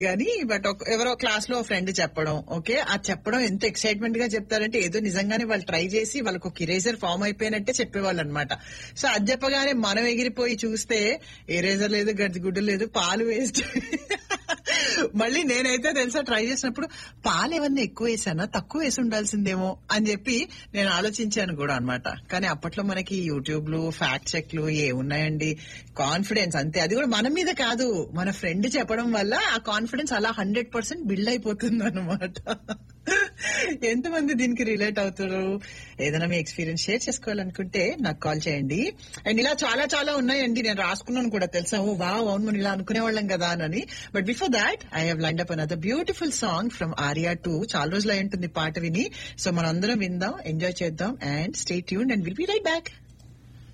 కానీ బట్ ఎవరో క్లాస్ లో ఫ్రెండ్ చెప్పడం ఓకే ఆ చెప్పడం ఎంత ఎక్సైట్మెంట్ గా చెప్తారంటే ఏదో నిజంగానే వాళ్ళు ట్రై చేసి వాళ్ళకు ఒక ఇరేజర్ ఫామ్ అయిపోయినట్టే చెప్పేవాళ్ళు అనమాట సో అది చెప్పగానే మనం ఎగిరిపోయి చూస్తే ఎరేజర్ లేదు గడ్డి గుడ్డు లేదు పాలు వేస్ట్ మళ్ళీ నేనైతే తెలుసా ట్రై చేసినప్పుడు పాలు ఏమన్నా ఎక్కువ వేసానా తక్కువ వేసి ఉండాల్సిందేమో అని చెప్పి నేను ఆలోచించాను కూడా అన్నమాట కానీ అప్పట్లో మనకి యూట్యూబ్లు ఫ్యాక్ట్ చెక్లు ఏమున్నాయండి కాన్ఫిడెన్స్ అంతే అది కూడా మన మీద కాదు మన ఫ్రెండ్ చెప్పడం వల్ల ఆ కాన్ఫిడెన్స్ అలా హండ్రెడ్ పర్సెంట్ బిల్డ్ అయిపోతుంది అనమాట ఎంతమంది దీనికి రిలేట్ అవుతారు ఏదైనా మీ ఎక్స్పీరియన్స్ షేర్ చేసుకోవాలనుకుంటే నాకు కాల్ చేయండి అండ్ ఇలా చాలా చాలా ఉన్నాయండి నేను రాసుకున్నాను కూడా తెలుసా ఓ వా అవును మనం ఇలా అనుకునే వాళ్ళం కదా అని but before that I have lined up another beautiful song from Arya two చాలా రోజులు అయి ఉంటుంది పాట విని సో మనందరం విందాం ఎంజాయ్ చేద్దాం and stay tuned and will be right back